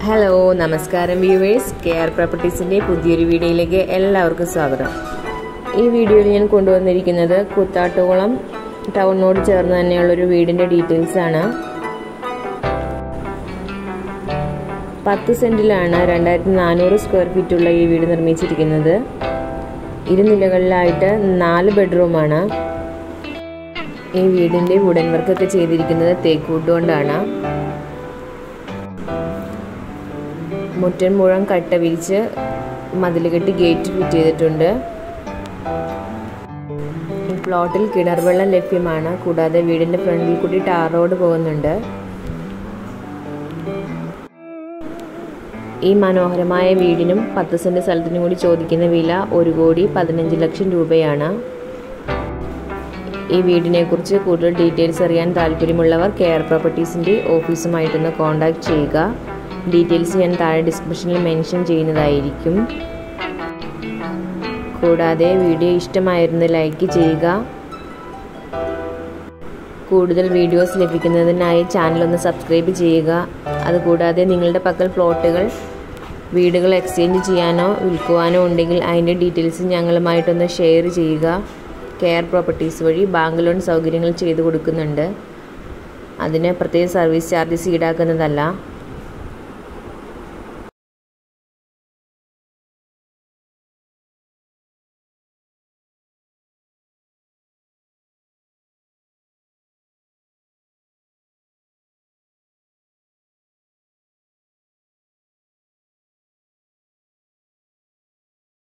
hello നമസ്കാരം viewers K R പ്രോപ്പർട്ടീസിൻ്റെ പുതിയൊരു വീഡിയോയിലേക്ക് എല്ലാവർക്കും സ്വാഗതം ഈ വീഡിയോയിൽ ഞാൻ കൊണ്ടുവന്നിരിക്കുന്നത് കുത്താട്ടുകുളം ടൗണിനോട് ചേർന്ന് തന്നെയുള്ളൊരു വീടിൻ്റെ ഡീറ്റെയിൽസ് ആണ് പത്ത് സെൻറ്റിലാണ് രണ്ടായിരത്തി നാനൂറ് സ്ക്വയർ ഫീറ്റുള്ള ഈ വീട് നിർമ്മിച്ചിരിക്കുന്നത് ഇരുനിലകളിലായിട്ട് നാല് ബെഡ്റൂമാണ് ഈ വീടിൻ്റെ വുഡൻ വർക്കൊക്കെ ചെയ്തിരിക്കുന്നത് തേക്ക് വുഡ് കൊണ്ടാണ് മുറ്റൻ മുഴം കട്ട വിരിച്ച് മതിൽ കെട്ടി ഗേറ്റ് ഫിറ്റ് ചെയ്തിട്ടുണ്ട് ഈ പ്ലോട്ടിൽ കിണർ വെള്ളം ലഭ്യമാണ് കൂടാതെ വീടിൻ്റെ ഫ്രണ്ടിൽ കൂടി ടാർ റോഡ് പോകുന്നുണ്ട് ഈ മനോഹരമായ വീടിനും പത്ത് സെൻറ്റ് സ്ഥലത്തിനും കൂടി ചോദിക്കുന്ന വില ഒരു കോടി പതിനഞ്ച് ലക്ഷം രൂപയാണ് ഈ വീടിനെക്കുറിച്ച് കൂടുതൽ ഡീറ്റെയിൽസ് അറിയാൻ താല്പര്യമുള്ളവർ കെയർ പ്രോപ്പർട്ടീസിൻ്റെ ഓഫീസുമായിട്ടൊന്ന് കോൺടാക്റ്റ് ചെയ്യുക ഡീറ്റെയിൽസ് ഞാൻ താഴെ ഡിസ്ക്രിപ്ഷനിൽ മെൻഷൻ ചെയ്യുന്നതായിരിക്കും കൂടാതെ വീഡിയോ ഇഷ്ടമായിരുന്നു ലൈക്ക് ചെയ്യുക കൂടുതൽ വീഡിയോസ് ലഭിക്കുന്നതിനായി ചാനൽ ഒന്ന് സബ്സ്ക്രൈബ് ചെയ്യുക അതുകൂടാതെ നിങ്ങളുടെ പക്കൽ പ്ലോട്ടുകൾ വീടുകൾ എക്സ്ചേഞ്ച് ചെയ്യാനോ വിൽക്കുവാനോ ഉണ്ടെങ്കിൽ അതിൻ്റെ ഡീറ്റെയിൽസ് ഞങ്ങളുമായിട്ടൊന്ന് ഷെയർ ചെയ്യുക കെയർ പ്രോപ്പർട്ടീസ് വഴി ബാങ്ക് ലോൺ സൗകര്യങ്ങൾ ചെയ്തു കൊടുക്കുന്നുണ്ട് അതിന് പ്രത്യേക സർവീസ് ചാർജസ് ഈടാക്കുന്നതല്ല